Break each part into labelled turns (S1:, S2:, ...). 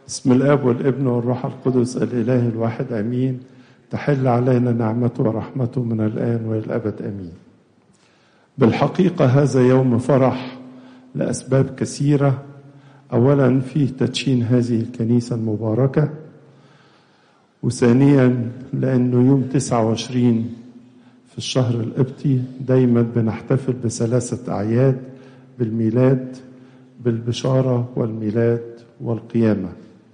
S1: بسم الاب والابن والروح القدس الاله الواحد امين تحل علينا نعمته ورحمته من الان والى الابد امين بالحقيقه هذا يوم فرح لاسباب كثيره اولا فيه تدشين هذه الكنيسه المباركه وثانيا لانه يوم 29 في الشهر القبطي دايما بنحتفل بثلاثه اعياد بالميلاد بالبشاره والميلاد والقيامه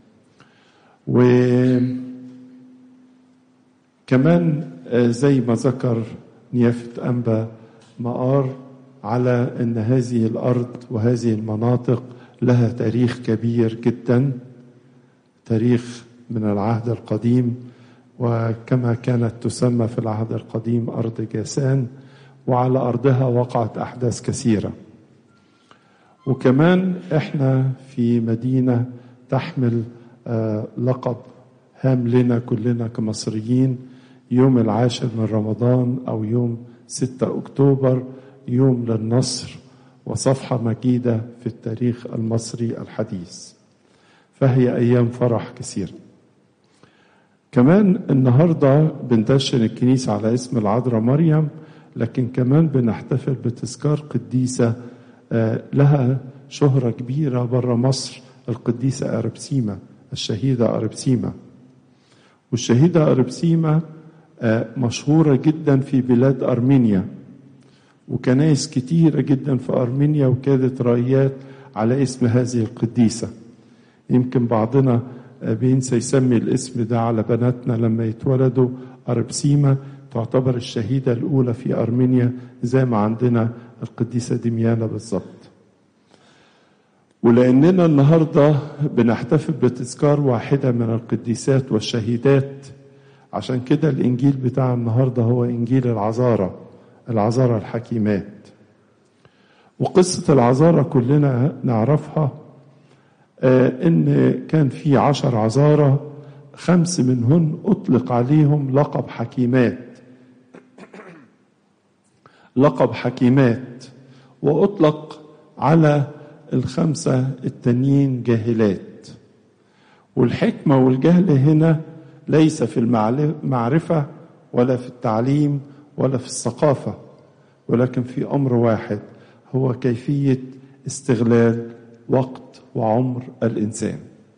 S1: وكمان زي ما ذكر نيافه انبا مقار على ان هذه الارض وهذه المناطق لها تاريخ كبير جدا تاريخ من العهد القديم وكما كانت تسمى في العهد القديم ارض جاسان وعلى ارضها وقعت احداث كثيره وكمان احنا في مدينه تحمل لقب هام لنا كلنا كمصريين يوم العاشر من رمضان او يوم 6 اكتوبر يوم للنصر وصفحه مجيده في التاريخ المصري الحديث فهي ايام فرح كثيره كمان النهارده بندشن الكنيسه على اسم العذراء مريم لكن كمان بنحتفل بتذكار قديسه لها شهره كبيره بره مصر القديسه اربسيما الشهيده اربسيما والشهيده اربسيما مشهوره جدا في بلاد ارمينيا وكنائس كتيره جدا في ارمينيا وكادت رايات على اسم هذه القديسه يمكن بعضنا بينسى يسمي الاسم ده على بناتنا لما يتولدوا أربسيما تعتبر الشهيدة الأولى في أرمينيا زي ما عندنا القديسة دميانة بالظبط ولأننا النهاردة بنحتفل بتذكار واحدة من القديسات والشهيدات عشان كده الإنجيل بتاع النهاردة هو إنجيل العذارة العذارة الحكيمات وقصة العذارة كلنا نعرفها ان كان في عشر عذارى خمس منهن اطلق عليهم لقب حكيمات لقب حكيمات واطلق على الخمسه التانيين جاهلات والحكمه والجهل هنا ليس في المعرفه ولا في التعليم ولا في الثقافه ولكن في امر واحد هو كيفيه استغلال وقت وعمر الانسان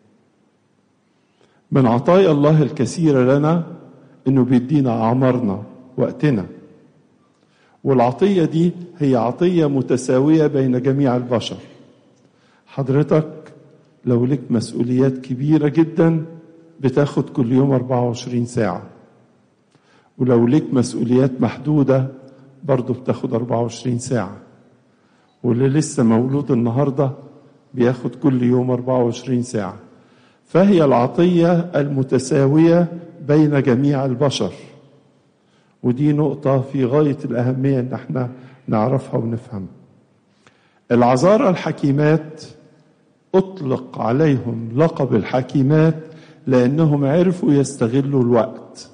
S1: من عطايا الله الكثيره لنا انه بيدينا اعمارنا وقتنا والعطيه دي هي عطيه متساويه بين جميع البشر حضرتك لو لك مسؤوليات كبيره جدا بتاخد كل يوم 24 ساعه ولو لك مسؤوليات محدوده برضه بتاخد 24 ساعه واللي لسه مولود النهارده بياخد كل يوم 24 ساعة فهي العطية المتساوية بين جميع البشر ودي نقطة في غاية الأهمية إن احنا نعرفها ونفهمها العذارى الحكيمات أطلق عليهم لقب الحكيمات لأنهم عرفوا يستغلوا الوقت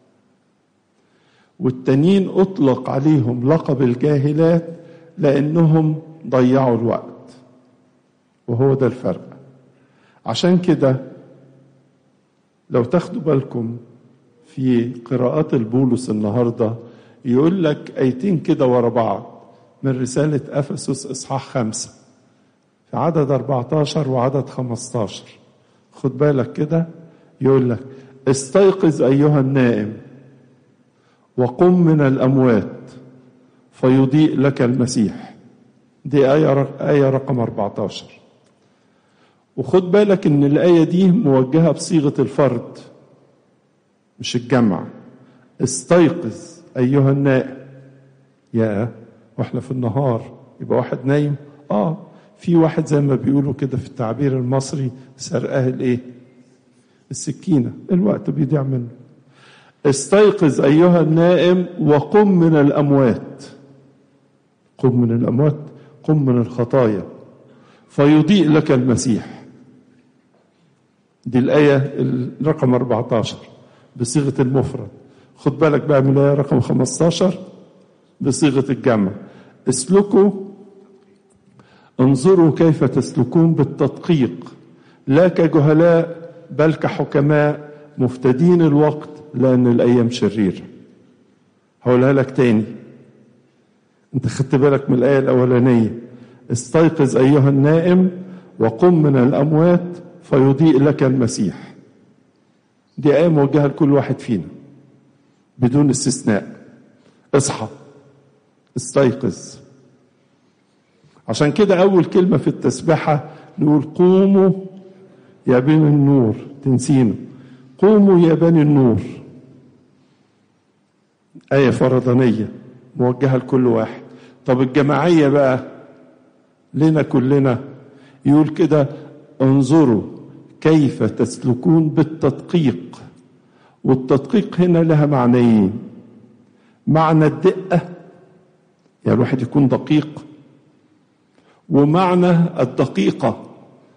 S1: والتانيين أطلق عليهم لقب الجاهلات لأنهم ضيعوا الوقت وهو ده الفرق عشان كده لو تاخدوا بالكم في قراءات البولس النهاردة يقول لك ايتين كده ورا بعض من رسالة أفسس إصحاح خمسة في عدد 14 وعدد 15 خد بالك كده يقول لك استيقظ أيها النائم وقم من الأموات فيضيء لك المسيح دي آية آية رقم 14 وخد بالك ان الايه دي موجهه بصيغه الفرد مش الجمع استيقظ ايها النائم يا واحنا في النهار يبقى واحد نايم اه في واحد زي ما بيقولوا كده في التعبير المصري سرقاه الايه السكينه الوقت بيضيع منه استيقظ ايها النائم وقم من الاموات قم من الاموات قم من الخطايا فيضيء لك المسيح دي الآية الرقم 14 بصيغة المفرد خد بالك بقى من الآية رقم 15 بصيغة الجمع اسلكوا انظروا كيف تسلكون بالتدقيق لا كجهلاء بل كحكماء مفتدين الوقت لأن الأيام شريرة هقولها لك تاني انت خدت بالك من الآية الأولانية استيقظ أيها النائم وقم من الأموات فيضيء لك المسيح دي آية موجهة لكل واحد فينا بدون استثناء اصحى استيقظ عشان كده أول كلمة في التسبحة نقول قوموا يا بني النور تنسينه قوموا يا بني النور آية فرضانية موجهة لكل واحد طب الجماعية بقى لنا كلنا يقول كده انظروا كيف تسلكون بالتدقيق والتدقيق هنا لها معنيين معنى الدقة يعني الواحد يكون دقيق ومعنى الدقيقة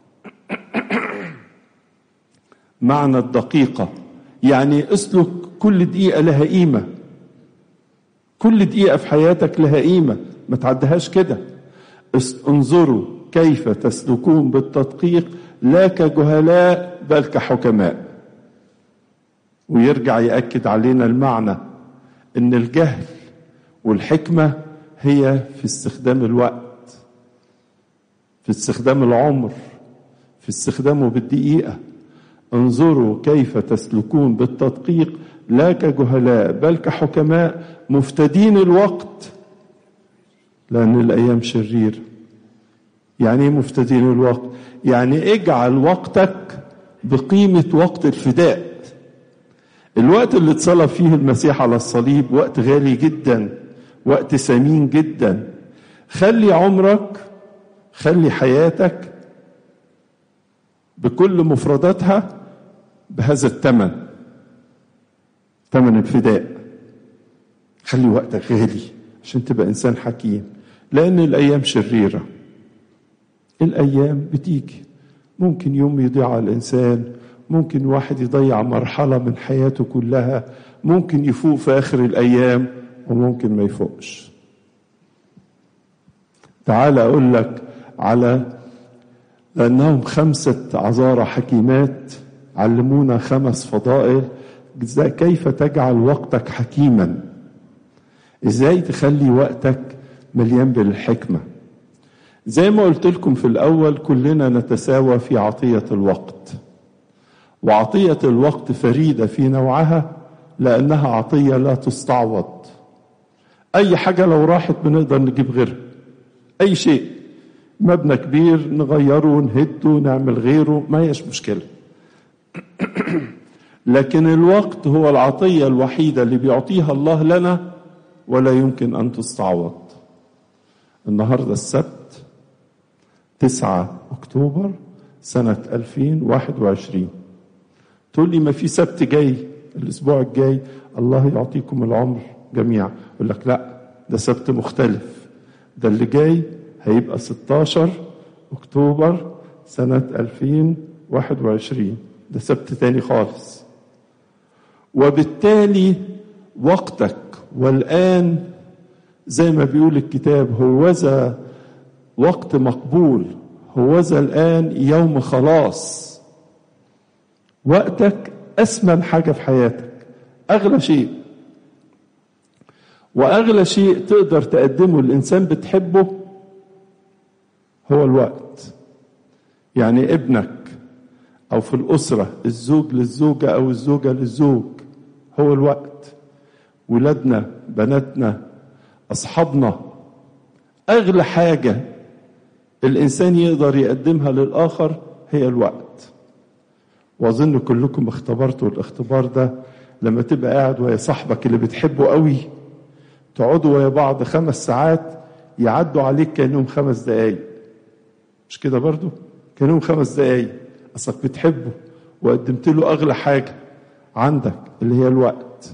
S1: معنى الدقيقة يعني اسلك كل دقيقة لها قيمة كل دقيقة في حياتك لها قيمة ما تعدهاش كده انظروا كيف تسلكون بالتدقيق لا كجهلاء بل كحكماء ويرجع يأكد علينا المعنى ان الجهل والحكمة هي في استخدام الوقت في استخدام العمر في استخدامه بالدقيقة انظروا كيف تسلكون بالتدقيق لا كجهلاء بل كحكماء مفتدين الوقت لأن الأيام شريرة يعني ايه مفتدين الوقت يعني اجعل وقتك بقيمة وقت الفداء الوقت اللي اتصلب فيه المسيح على الصليب وقت غالي جدا وقت ثمين جدا خلي عمرك خلي حياتك بكل مفرداتها بهذا الثمن ثمن الفداء خلي وقتك غالي عشان تبقى انسان حكيم لان الايام شريره الايام بتيجي ممكن يوم يضيع على الانسان ممكن واحد يضيع مرحله من حياته كلها ممكن يفوق في اخر الايام وممكن ما يفوقش تعال اقول لك على لانهم خمسه عذارى حكيمات علمونا خمس فضائل كيف تجعل وقتك حكيما ازاي تخلي وقتك مليان بالحكمه زي ما قلت لكم في الاول كلنا نتساوى في عطيه الوقت وعطيه الوقت فريده في نوعها لانها عطيه لا تستعوض اي حاجه لو راحت بنقدر نجيب غيرها اي شيء مبنى كبير نغيره نهده نعمل غيره ما هيش مشكله لكن الوقت هو العطيه الوحيده اللي بيعطيها الله لنا ولا يمكن ان تستعوض النهارده السبت 9 اكتوبر سنه 2021 تقول لي ما في سبت جاي الاسبوع الجاي الله يعطيكم العمر جميعا يقول لك لا ده سبت مختلف ده اللي جاي هيبقى 16 اكتوبر سنه 2021 ده سبت تاني خالص وبالتالي وقتك والآن زي ما بيقول الكتاب هوذا وقت مقبول هوذا الآن يوم خلاص وقتك أثمن حاجة في حياتك أغلى شيء وأغلى شيء تقدر تقدمه الإنسان بتحبه هو الوقت يعني ابنك أو في الأسرة الزوج للزوجة أو الزوجة للزوج هو الوقت ولادنا بناتنا أصحابنا أغلى حاجة الإنسان يقدر يقدمها للآخر هي الوقت وأظن كلكم اختبرتوا الاختبار ده لما تبقى قاعد ويا صاحبك اللي بتحبه قوي تقعدوا ويا بعض خمس ساعات يعدوا عليك كأنهم خمس دقايق مش كده برضو كأنهم خمس دقايق أصلك بتحبه وقدمت له أغلى حاجة عندك اللي هي الوقت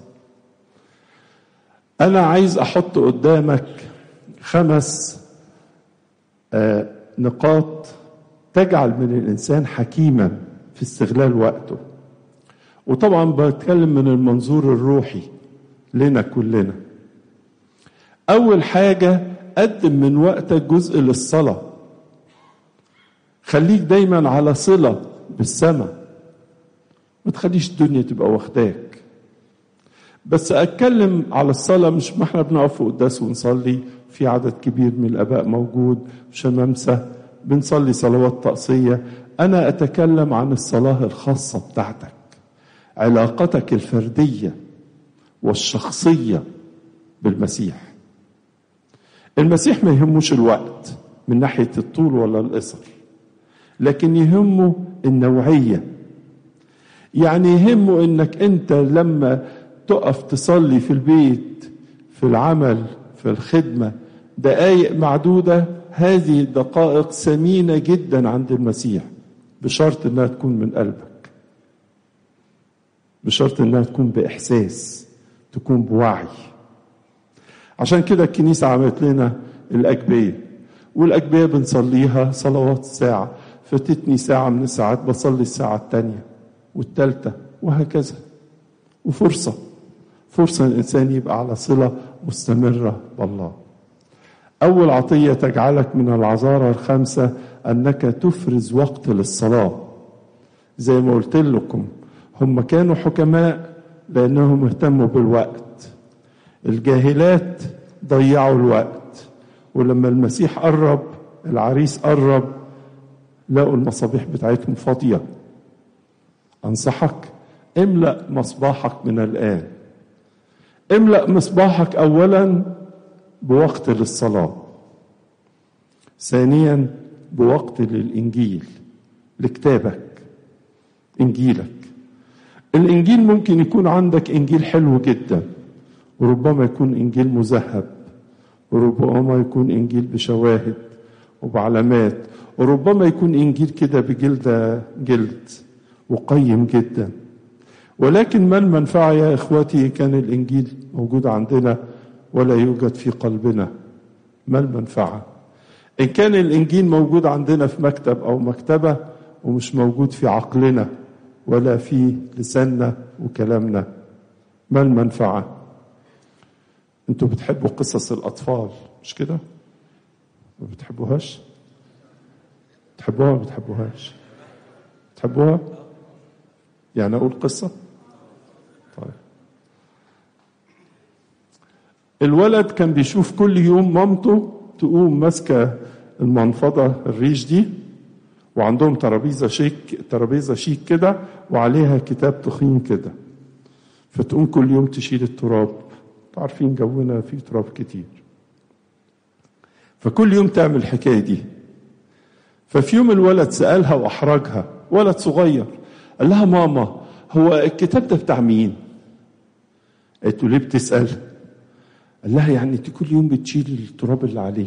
S1: أنا عايز أحط قدامك خمس آه نقاط تجعل من الإنسان حكيما في استغلال وقته وطبعا بتكلم من المنظور الروحي لنا كلنا أول حاجة قدم من وقتك جزء للصلاة خليك دايما على صلة بالسماء ما تخليش الدنيا تبقى واخداك بس اتكلم على الصلاه مش ما احنا بنقف في قداس ونصلي في عدد كبير من الاباء موجود شمامسه بنصلي صلوات طقسيه انا اتكلم عن الصلاه الخاصه بتاعتك علاقتك الفرديه والشخصيه بالمسيح المسيح ما يهموش الوقت من ناحيه الطول ولا القصر لكن يهمه النوعيه يعني يهمه انك انت لما تقف تصلي في البيت في العمل في الخدمه دقائق معدوده هذه الدقائق ثمينه جدا عند المسيح بشرط انها تكون من قلبك بشرط انها تكون باحساس تكون بوعي عشان كده الكنيسه عملت لنا الاجبيه والاجبيه بنصليها صلوات ساعه فاتتني ساعه من الساعات بصلي الساعه الثانيه والثالثه وهكذا وفرصه فرصه الانسان يبقى على صله مستمره بالله أول عطية تجعلك من العذارى الخمسة أنك تفرز وقت للصلاة زي ما قلت لكم هم كانوا حكماء لأنهم اهتموا بالوقت الجاهلات ضيعوا الوقت ولما المسيح قرب العريس قرب لقوا المصابيح بتاعتهم فاضية أنصحك املأ مصباحك من الآن املأ مصباحك أولا بوقت للصلاة ثانيا بوقت للإنجيل لكتابك إنجيلك الإنجيل ممكن يكون عندك إنجيل حلو جدا وربما يكون إنجيل مذهب وربما يكون إنجيل بشواهد وبعلامات وربما يكون إنجيل كده بجلدة جلد وقيم جدا ولكن ما المنفعة يا إخوتي كان الإنجيل موجود عندنا ولا يوجد في قلبنا ما المنفعة إن كان الإنجيل موجود عندنا في مكتب أو مكتبة ومش موجود في عقلنا ولا في لساننا وكلامنا ما المنفعة انتوا بتحبوا قصص الأطفال مش كده ما بتحبوهاش تحبوها ما بتحبوهاش تحبوها يعني أقول قصة طيب الولد كان بيشوف كل يوم مامته تقوم ماسكه المنفضه الريش دي وعندهم ترابيزه شيك ترابيزه شيك كده وعليها كتاب تخين كده فتقوم كل يوم تشيل التراب عارفين جونا فيه تراب كتير فكل يوم تعمل الحكايه دي ففي يوم الولد سالها واحرجها ولد صغير قال لها ماما هو الكتاب ده بتاع مين قالت له ليه بتسال قال لها يعني انت كل يوم بتشيل التراب اللي عليه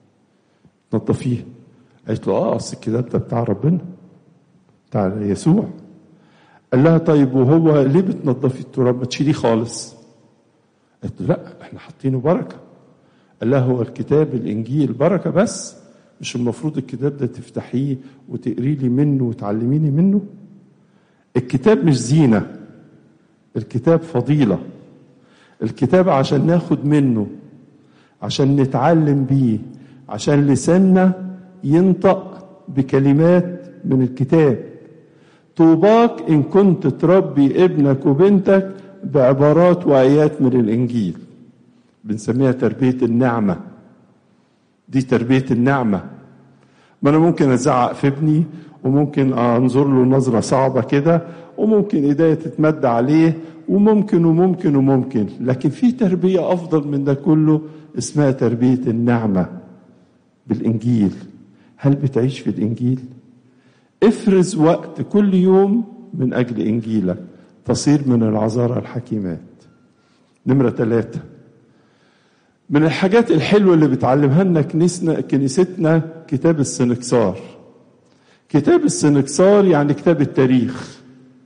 S1: تنظفيه قالت له اه اصل الكتاب ده بتاع ربنا بتاع يسوع قال لها طيب وهو ليه بتنظفي التراب ما تشيليه خالص قالت له لا احنا حاطينه بركه قال لها هو الكتاب الانجيل بركه بس مش المفروض الكتاب ده تفتحيه وتقري لي منه وتعلميني منه الكتاب مش زينه الكتاب فضيله الكتاب عشان ناخد منه عشان نتعلم بيه عشان لساننا ينطق بكلمات من الكتاب طوباك ان كنت تربي ابنك وبنتك بعبارات وايات من الانجيل بنسميها تربيه النعمه دي تربيه النعمه ما انا ممكن ازعق في ابني وممكن انظر له نظره صعبه كده وممكن ايديا تتمد عليه وممكن وممكن وممكن لكن في تربيه افضل من ده كله اسمها تربيه النعمه بالانجيل هل بتعيش في الانجيل افرز وقت كل يوم من اجل انجيلك تصير من العذارى الحكيمات نمره ثلاثه من الحاجات الحلوه اللي بتعلمها لنا كنيسنا كنيستنا كتاب السنكسار كتاب السنكسار يعني كتاب التاريخ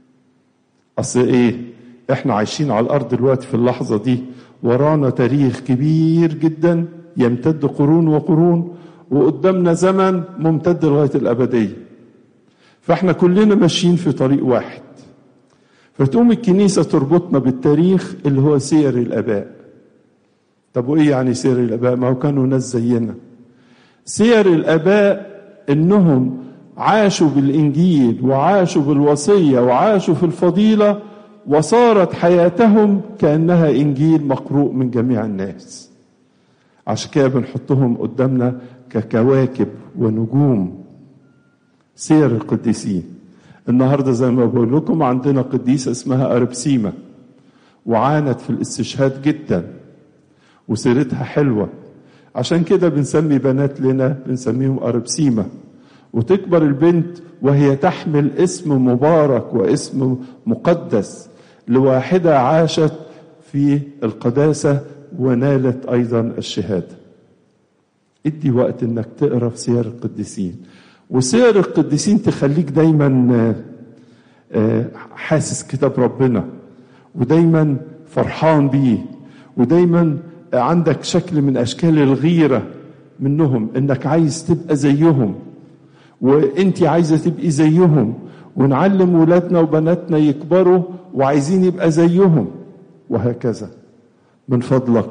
S1: اصل ايه احنا عايشين على الارض دلوقتي في اللحظه دي ورانا تاريخ كبير جدا يمتد قرون وقرون وقدامنا زمن ممتد لغايه الابديه فاحنا كلنا ماشيين في طريق واحد فتقوم الكنيسه تربطنا بالتاريخ اللي هو سير الاباء طب وايه يعني سير الاباء ما هو كانوا ناس زينا سير الاباء انهم عاشوا بالإنجيل وعاشوا بالوصية وعاشوا في الفضيلة وصارت حياتهم كأنها إنجيل مقروء من جميع الناس عشان كده بنحطهم قدامنا ككواكب ونجوم سير القديسين النهارده زي ما بقول لكم عندنا قديسه اسمها اربسيما وعانت في الاستشهاد جدا وسيرتها حلوه عشان كده بنسمي بنات لنا بنسميهم اربسيما وتكبر البنت وهي تحمل اسم مبارك واسم مقدس لواحده عاشت في القداسه ونالت ايضا الشهاده ادي وقت انك تقرا في سير القديسين وسير القديسين تخليك دايما حاسس كتاب ربنا ودايما فرحان بيه ودايما عندك شكل من اشكال الغيره منهم انك عايز تبقى زيهم وانت عايزه تبقي زيهم ونعلم ولادنا وبناتنا يكبروا وعايزين يبقى زيهم وهكذا من فضلك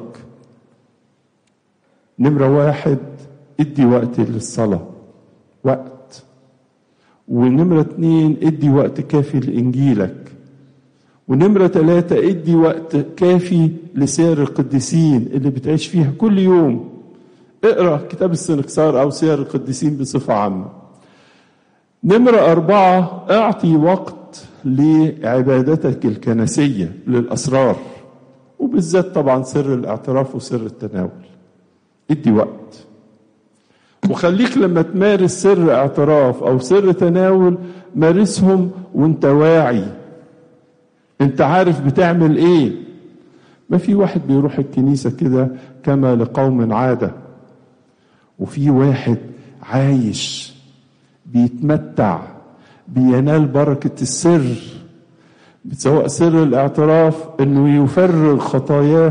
S1: نمرة واحد ادي وقت للصلاة وقت ونمرة اتنين ادي وقت كافي لإنجيلك ونمرة ثلاثة ادي وقت كافي لسير القديسين اللي بتعيش فيها كل يوم اقرا كتاب السنكسار أو سير القديسين بصفة عامة نمرة أربعة اعطي وقت لعبادتك الكنسية للأسرار وبالذات طبعا سر الاعتراف وسر التناول ادي وقت وخليك لما تمارس سر اعتراف او سر تناول مارسهم وانت واعي انت عارف بتعمل ايه ما في واحد بيروح الكنيسة كده كما لقوم عادة وفي واحد عايش بيتمتع بينال بركة السر سواء سر الاعتراف انه يفرغ خطاياه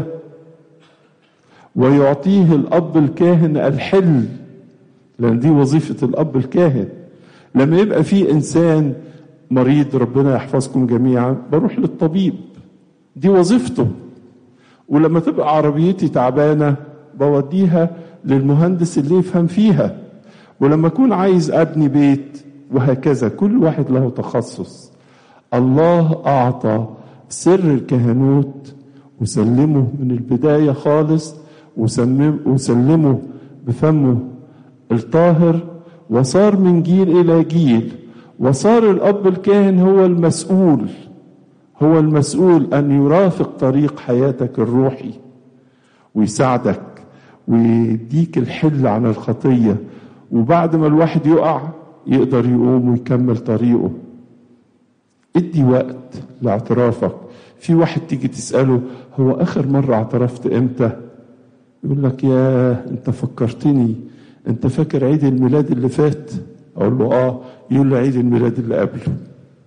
S1: ويعطيه الاب الكاهن الحل لان دي وظيفه الاب الكاهن لما يبقى في انسان مريض ربنا يحفظكم جميعا بروح للطبيب دي وظيفته ولما تبقى عربيتي تعبانه بوديها للمهندس اللي يفهم فيها ولما اكون عايز ابني بيت وهكذا كل واحد له تخصص الله اعطى سر الكهنوت وسلمه من البدايه خالص وسلمه بفمه الطاهر وصار من جيل الى جيل وصار الاب الكاهن هو المسؤول هو المسؤول ان يرافق طريق حياتك الروحي ويساعدك ويديك الحل عن الخطيه وبعد ما الواحد يقع يقدر يقوم ويكمل طريقه ادي وقت لاعترافك في واحد تيجي تسأله هو آخر مرة اعترفت إمتى يقول لك يا أنت فكرتني أنت فاكر عيد الميلاد اللي فات أقول له آه يقول لي عيد الميلاد اللي قبله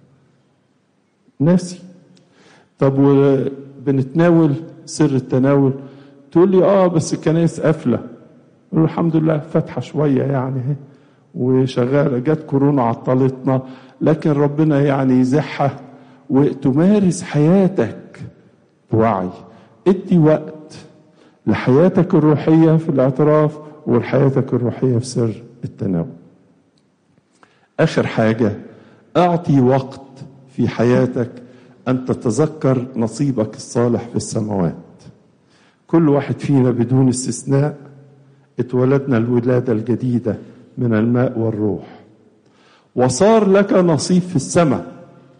S1: ناسي طب وبنتناول سر التناول تقول لي آه بس الكنائس قافلة أقول له الحمد لله فاتحة شوية يعني اهي وشغالة جت كورونا عطلتنا لكن ربنا يعني يزحها وتمارس حياتك بوعي ادي وقت لحياتك الروحية في الاعتراف ولحياتك الروحية في سر التناول آخر حاجة أعطي وقت في حياتك أن تتذكر نصيبك الصالح في السماوات كل واحد فينا بدون استثناء اتولدنا الولادة الجديدة من الماء والروح وصار لك نصيب في السماء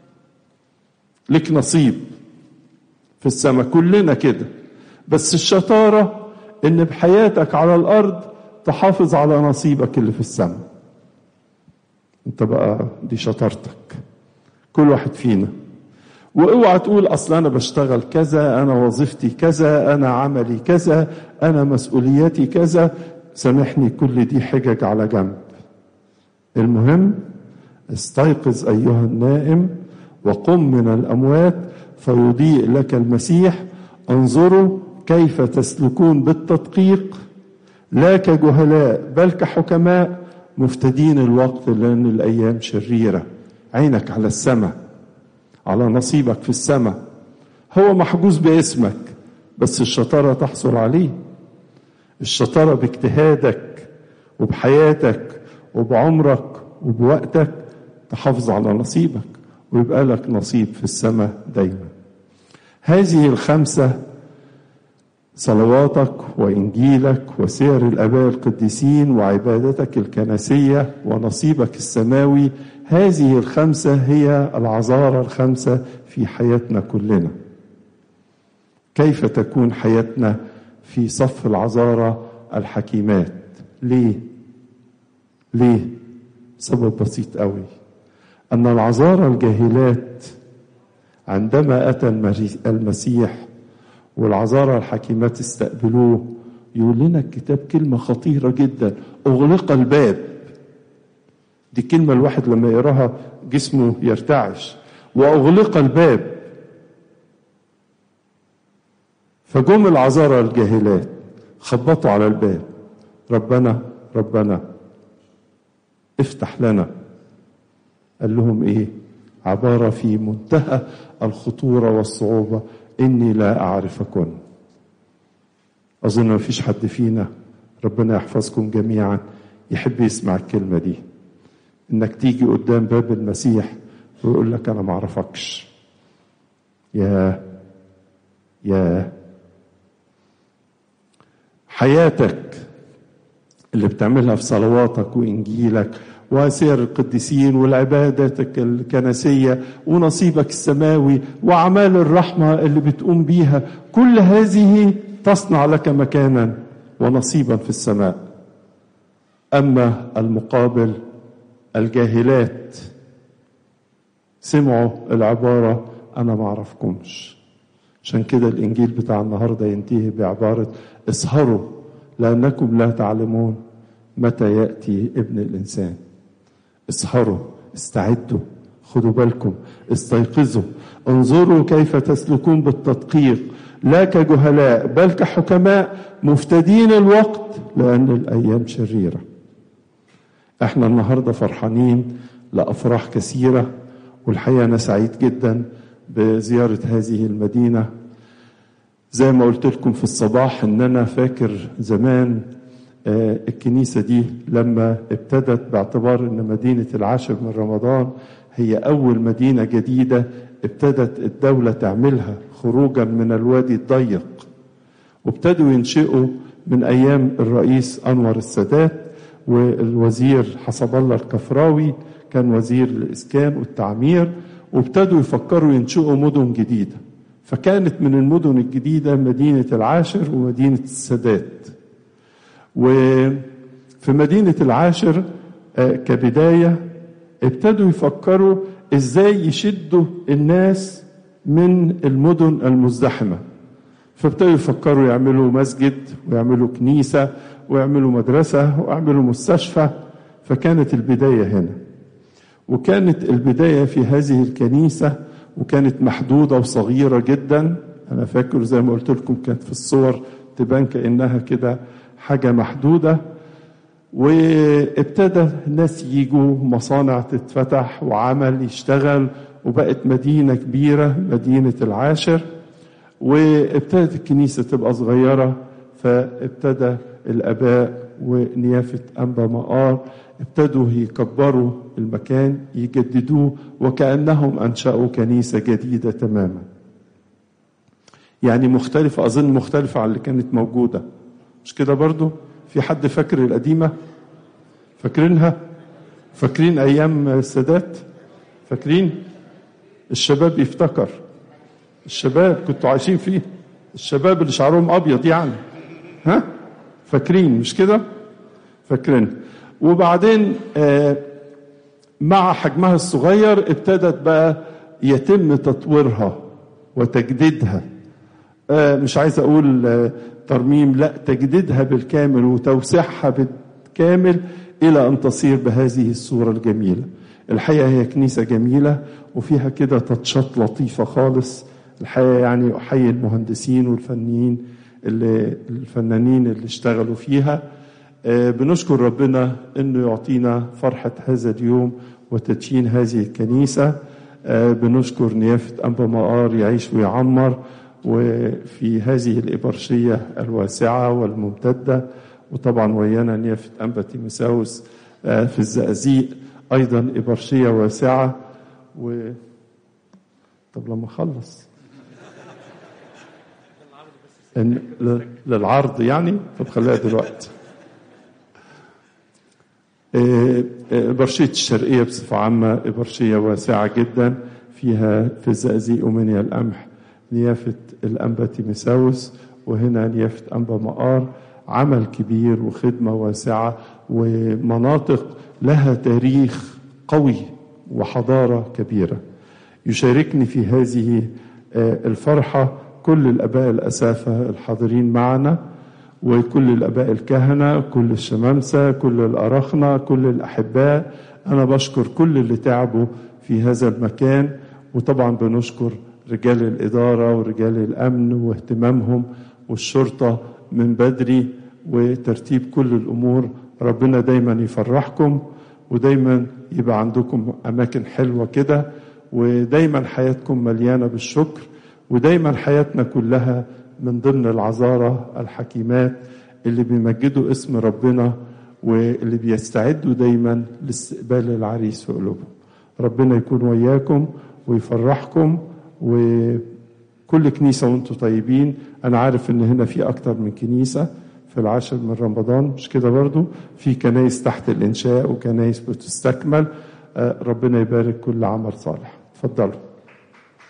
S1: لك نصيب في السماء كلنا كده بس الشطارة ان بحياتك على الارض تحافظ على نصيبك اللي في السماء انت بقى دي شطارتك كل واحد فينا واوعى تقول اصل انا بشتغل كذا انا وظيفتي كذا انا عملي كذا انا مسؤولياتي كذا سامحني كل دي حجج على جنب المهم استيقظ ايها النائم وقم من الاموات فيضيء لك المسيح انظروا كيف تسلكون بالتدقيق لا كجهلاء بل كحكماء مفتدين الوقت لان الايام شريره عينك على السماء على نصيبك في السماء هو محجوز باسمك بس الشطاره تحصل عليه الشطاره باجتهادك وبحياتك وبعمرك وبوقتك تحافظ على نصيبك ويبقى لك نصيب في السماء دايما هذه الخمسة صلواتك وإنجيلك وسير الآباء القديسين وعبادتك الكنسية ونصيبك السماوي هذه الخمسة هي العذارى الخمسة في حياتنا كلنا كيف تكون حياتنا في صف العذارى الحكيمات ليه ليه سبب بسيط قوي ان العذارى الجاهلات عندما اتى المسيح والعذارى الحكيمات استقبلوه يقول لنا الكتاب كلمة خطيرة جدا أغلق الباب دي كلمة الواحد لما يقراها جسمه يرتعش وأغلق الباب فجم العذارى الجاهلات خبطوا على الباب ربنا ربنا افتح لنا قال لهم ايه عبارة في منتهى الخطورة والصعوبة إني لا أعرفكن أظن ما فيش حد فينا ربنا يحفظكم جميعا يحب يسمع الكلمة دي إنك تيجي قدام باب المسيح ويقول لك أنا ما أعرفكش يا يا حياتك اللي بتعملها في صلواتك وإنجيلك وسير القديسين والعباداتك الكنسية ونصيبك السماوي وأعمال الرحمة اللي بتقوم بيها كل هذه تصنع لك مكانا ونصيبا في السماء أما المقابل الجاهلات سمعوا العبارة أنا ما أعرفكمش عشان كده الإنجيل بتاع النهاردة ينتهي بعبارة اسهروا لأنكم لا تعلمون متى يأتي ابن الإنسان اسهروا استعدوا خدوا بالكم استيقظوا انظروا كيف تسلكون بالتدقيق لا كجهلاء بل كحكماء مفتدين الوقت لأن الأيام شريرة احنا النهاردة فرحانين لأفراح كثيرة والحقيقة أنا سعيد جدا بزيارة هذه المدينة زي ما قلت لكم في الصباح ان انا فاكر زمان الكنيسة دي لما ابتدت باعتبار ان مدينة العاشر من رمضان هي اول مدينة جديدة ابتدت الدولة تعملها خروجا من الوادي الضيق وابتدوا ينشئوا من ايام الرئيس انور السادات والوزير حسب الله الكفراوي كان وزير الاسكان والتعمير وابتدوا يفكروا ينشئوا مدن جديده فكانت من المدن الجديدة مدينة العاشر ومدينة السادات وفي مدينة العاشر كبداية ابتدوا يفكروا ازاي يشدوا الناس من المدن المزدحمة فابتدوا يفكروا يعملوا مسجد ويعملوا كنيسة ويعملوا مدرسة ويعملوا مستشفى فكانت البداية هنا وكانت البداية في هذه الكنيسة وكانت محدودة وصغيرة جدا أنا فاكر زي ما قلت لكم كانت في الصور تبان كأنها كده حاجة محدودة وابتدى الناس يجوا مصانع تتفتح وعمل يشتغل وبقت مدينة كبيرة مدينة العاشر وابتدت الكنيسة تبقى صغيرة فابتدى الآباء ونيافة أنبا مقار ابتدوا يكبروا المكان يجددوه وكأنهم أنشأوا كنيسة جديدة تماما يعني مختلفة أظن مختلفة عن اللي كانت موجودة مش كده برضو في حد فاكر القديمة فاكرينها فاكرين أيام السادات فاكرين الشباب يفتكر الشباب كنتوا عايشين فيه الشباب اللي شعرهم أبيض يعني ها فاكرين مش كده فاكرين وبعدين آه مع حجمها الصغير ابتدت بقى يتم تطويرها وتجديدها آه مش عايز اقول آه ترميم لا تجديدها بالكامل وتوسيعها بالكامل الى ان تصير بهذه الصوره الجميله الحقيقه هي كنيسه جميله وفيها كده تاتشات لطيفه خالص الحقيقه يعني احيي المهندسين والفنيين اللي الفنانين اللي اشتغلوا فيها بنشكر ربنا انه يعطينا فرحه هذا اليوم وتدشين هذه الكنيسه بنشكر نيافه انبا مقار يعيش ويعمر وفي هذه الإبرشية الواسعة والممتدة وطبعا ويانا نيافة أنبا تيمساوس في الزقازيق أيضا إبرشية واسعة و طب لما أخلص إن للعرض يعني طب خليها دلوقتي إبرشية الشرقية بصفة عامة إبرشية واسعة جدا فيها في الزقازيق ومنيا القمح نيافة الأنبا تيمساوس وهنا نيافة أنبا مقار عمل كبير وخدمة واسعة ومناطق لها تاريخ قوي وحضارة كبيرة يشاركني في هذه الفرحة كل الآباء الأسافة الحاضرين معنا وكل الآباء الكهنة كل الشمامسة كل الأرخنة كل الأحباء أنا بشكر كل اللي تعبوا في هذا المكان وطبعا بنشكر رجال الإدارة ورجال الأمن واهتمامهم والشرطة من بدري وترتيب كل الأمور ربنا دايما يفرحكم ودايما يبقى عندكم أماكن حلوة كده ودايما حياتكم مليانة بالشكر ودايما حياتنا كلها من ضمن العذارى الحكيمات اللي بيمجدوا اسم ربنا واللي بيستعدوا دايما لاستقبال العريس في قلوبهم ربنا يكون وياكم ويفرحكم وكل كنيسة وانتم طيبين أنا عارف إن هنا في أكتر من كنيسة في العاشر من رمضان مش كده برضو في كنايس تحت الإنشاء وكنايس بتستكمل ربنا يبارك كل عمل صالح اتفضلوا